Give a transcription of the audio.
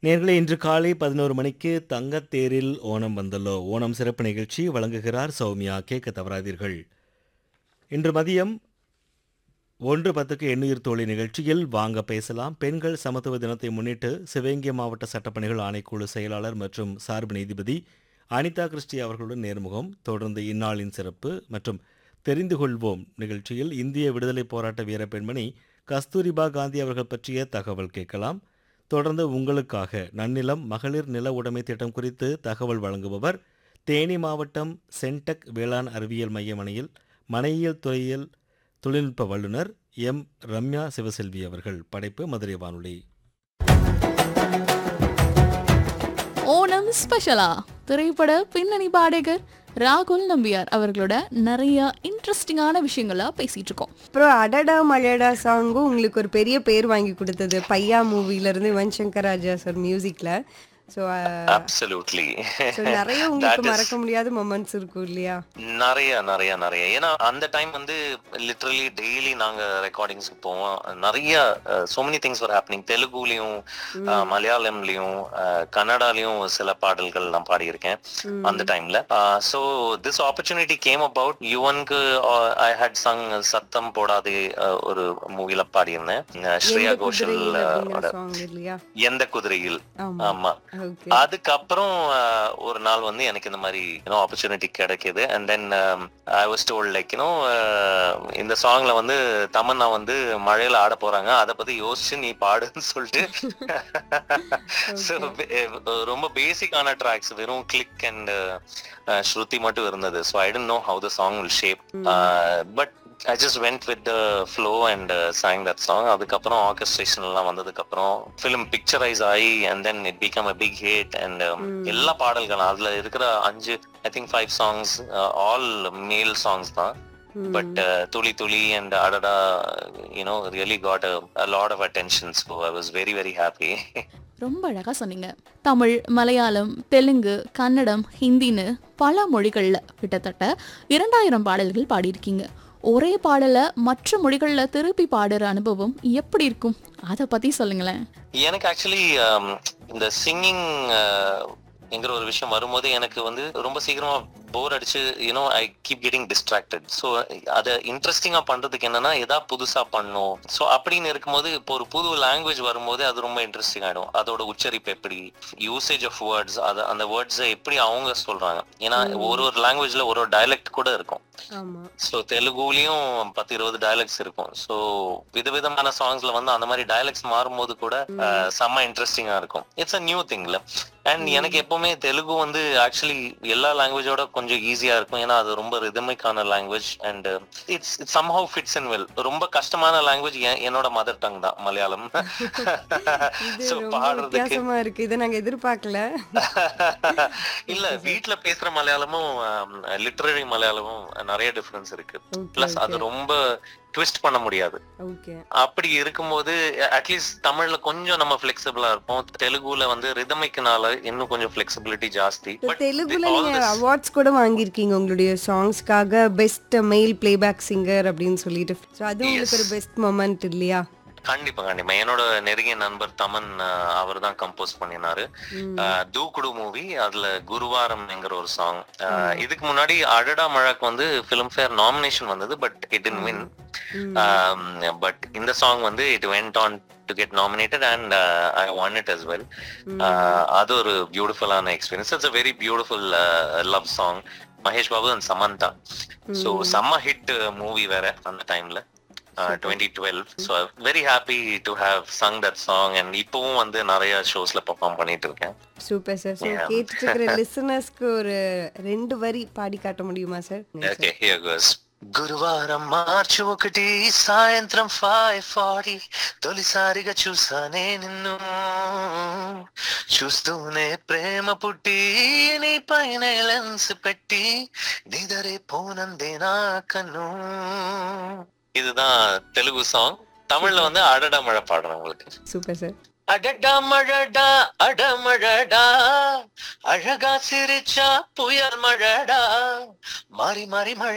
நேர்களே இன்று காலை பதினோரு மணிக்கு தங்கத்தேரில் ஓணம் வந்தல்லோ ஓணம் சிறப்பு நிகழ்ச்சி வழங்குகிறார் சௌமியா கேட்க தவறாதீர்கள் இன்று மதியம் ஒன்று பத்துக்கு எண்ணுயிர் தோழி நிகழ்ச்சியில் வாங்க பேசலாம் பெண்கள் சமத்துவ தினத்தை முன்னிட்டு சிவகங்கை மாவட்ட சட்டப்பணிகள் ஆணைக்குழு செயலாளர் மற்றும் சார்பு நீதிபதி அனிதா கிறிஸ்டி அவர்களுடன் நேர்முகம் தொடர்ந்து இந்நாளின் சிறப்பு மற்றும் தெரிந்து கொள்வோம் நிகழ்ச்சியில் இந்திய விடுதலை போராட்ட வீர பெண்மணி கஸ்தூரிபா காந்தி அவர்கள் பற்றிய தகவல் கேட்கலாம் தொடர்ந்து உங்களுக்காக நன்னிலம் மகளிர் நில உடைமை திட்டம் குறித்து தகவல் வழங்குபவர் தேனி மாவட்டம் சென்டெக் வேளாண் அறிவியல் மையமனையில் மனையியல் துறையில் தொழில்நுட்ப வல்லுநர் எம் ரம்யா சிவசெல்வி அவர்கள் படைப்பு மதுரை வானொலி ஓணம் ஸ்பெஷலா திரைப்பட பின்னணி பாடகர் ராகுல் நம்பியார் அவர்களோட நிறைய இன்ட்ரெஸ்டிங்கான விஷயங்களா பேசிட்டு இருக்கோம் அப்புறம் அடடா மழடா சாங்கும் உங்களுக்கு ஒரு பெரிய பேர் வாங்கி கொடுத்தது பையா மூவில இருந்து யுவன் சங்கர் ராஜா சார் மியூசிக்ல ஸோ அப்சல்யூட்லி நிறைய உங்களுக்கு மறக்க முடியாத மொமெண்ட்ஸ் இருக்கும் இல்லையா நிறைய நிறைய நிறைய ஏன்னா அந்த டைம் வந்து லிட்ரலி டெய்லி நாங்க ரெக்கார்டிங்ஸ்க்கு போவோம் நிறைய so many things were happening தெலுங்குலயும் அஹ், மலையாளம்லயும் அஹ், கன்னடாலயும் சில பாடல்கள் நான் பாடியிருக்கேன் அந்த டைம்ல so this opportunity came about யுவனுக்கு ஐ ஹேட் சங் சத்தம் போடாதே அஹ், ஒரு மூவில பாடியிருந்தேன் அஹ், ஸ்ரேயா எந்த கோஷல் குதிரையில் அஹ், அப்படிங்கிற ஓட சாங் இல்லையா எந்த குதிரையில் ஆமா ஆமா ஓகே அதுக்கப்புறம் அஹ், ஒரு நாள் வந்து எனக்கு இந்த மாதிரி யூனோ ஆப்பர்ச்சுனிட்டி கிடைக்குது and then I was told like you know இந்த சாங்ல வந்து தமன்னா வந்து மழையில ஆட போறாங்க அதை பத்தி யோசிச்சு நீ பாடுன்னு சொல்லிட்டு So, eh, ரொம்ப பேசிக்கான ட்ராக்ஸ் வெறும் கிளிக் அண்ட் ஸ்ருதி மட்டும் இருந்தது so I don't know how the song will shape but I just went with the flow and song that song அதுக்கப்புறம் ஆர்கஸ்ட்ரேஷன் எல்லாம் வந்ததுக்கு அப்புறம் ஃபிலிம் பிக்சரைஸ் ஆகி and then it became a big hit and எல்லா பாடல்களும் அதுல இருக்கிற அஞ்சு I think five songs all male songs தான் பட் துளி துளி அண்ட் அடடா you know really got a lot of attention so I was very very happy ரொம்ப அழகா சொன்னீங்க தமிழ் மலையாளம் தெலுங்கு கன்னடம் ஹிந்தின்னு பல மொழிகள்ல கிட்டத்தட்ட இரண்டாயிரம் பாடல்கள் பாடியிருக்கீங்க ஒரே பாடலை மற்ற மொழிகள்ல திருப்பி பாடுற அனுபவம் எப்படி இருக்கும் அதை பத்தி சொல்லுங்களேன் எனக்கு ஆக்சுவலி இந்த சிங்கிங் என்கிற ஒரு விஷயம் வரும்போது எனக்கு வந்து ரொம்ப சீக்கிரமா போர் அடிச்சு you know I keep getting distracted so அதை இன்ட்ரெஸ்டிங்கா பண்றதுக்கு என்னன்னா எதா புதுசா பண்ணும் ஸோ அப்படின்னு இருக்கும்போது இப்போ ஒரு புது லாங்குவேஜ் வரும்போது அது ரொம்ப இன்ட்ரெஸ்டிங் ஆயிடும் அதோட உச்சரிப்பு எப்படி யூசேஜ் ஆஃப் வேர்ட்ஸ் அது அந்த வேர்ட்ஸை எப்படி அவங்க சொல்றாங்க ஏன்னா ஒரு ஒரு லாங்குவேஜ்ல ஒரு ஒரு டைலக்ட் கூட இருக்கும் ஆமா ஸோ தெலுங்குலயும் பத்து இருபது டயலாக்ஸ் இருக்கும் ஸோ விதவிதமான சாங்ஸ்ல வந்து அந்த மாதிரி டயலாக்ஸ் மாறும்போது கூட அஹ், செம்ம இன்ட்ரெஸ்டிங்கா இருக்கும் இட்ஸ் அ நியூ திங்ல அண்ட் எனக்கு எப்பவுமே தெலுங்கு வந்து ஆக்சுவலி எல்லா லாங்குவேஜோட கொஞ்சம் ஈஸியா இருக்கும் ஏன்னா அது ரொம்ப ரிதமிக்கான language and it's it's somehow fits and well ரொம்ப கஷ்டமான லாங்குவேஜ் என்னோட மதர் டங் தான் மலையாளம் இது ஸோ ரொம்ப பாடுறதுக்கு வித்தியாசமா இருக்கு இதை நாங்க எதிர்பார்க்கல இல்ல வீட்ல பேசுற மலையாளமும் லிட்டரரி மலையாளமும் நிறைய டிஃபரன்ஸ் இருக்கு ஓகே பிளஸ் அது ரொம்ப ட்விஸ்ட் பண்ண முடியாது ஓகே அப்படி இருக்கும்போது அட்லீஸ்ட் தமிழ்ல கொஞ்சம் நம்ம ஃபிளெக்சிபிளா இருப்போம் தெலுங்குல வந்து ரிதமிக்னால இன்னும் கொஞ்சம் ஃபிளெக்சிபிலிட்டி ஜாஸ்தி But தெலுங்குல all நீங்க this- அவார்ட்ஸ் கூட வாங்கியிருக்கீங்க உங்களுடைய சாங்ஸ்க்காக பெஸ்ட் மெயில் பிளேபேக் சிங்கர் அப்படின்னு சொல்லிட்டு ஸோ அது உங்களுக்கு ஒரு பெஸ்ட் மொமெண்ட் இல்லையா கண்டிப்பா கண்டிப்பா என்னோட நெருங்கிய நண்பர் தமன் அவர் தான் கம்போஸ் பண்ணினாரு அஹ், தூக்குடு மூவி அதுல குருவாரம்ங்கிற ஒரு சாங் இதுக்கு முன்னாடி அடடா மழக்கு வந்து ஃபிலிம்ஃபேர் நாமினேஷன் வந்தது but it in win but இந்த சாங் வந்து it went on to get nominated and I won it as well அது ஒரு பியூட்டிஃபுல்லான experience it's a very beautiful love song Mahesh Babu and Samantha so செம்ம ஹிட் மூவி வேற அந்த டைம்ல twenty twelve so very happy to have sung that song and இப்பவும் வந்து நிறைய ஷோஸ்ல பெர்ஃபார்ம் பண்ணிட்டு இருக்கேன் சூப்பர் சார் ஸோ கேட்டுட்டு இருக்கிற லிசனர்ஸ்க்கு ஒரு ரெண்டு வரி பாடி కాట முடியுமா సార్ ఓకే హియర్ గోస్ గురువారం మార్చి ఒకటి సాయంత్రం ఫైవ్ ఫార్టీ తొలిసారిగా చూసానే నిన్ను చూస్తూనే ప్రేమ పుట్టి నీ పైన లెన్స్ పెట్టి నిదరే పోనందే నా కన్ను இதுதான் தெலுங்கு சாங் தமிழ்ல வந்து அடடா மழை பாடுறேன் உங்களுக்கு சூப்பர் சார் அடடா மழடா அடமழடா அழகா சிரிச்சா புயல் மழடா மாறி மாறி மழை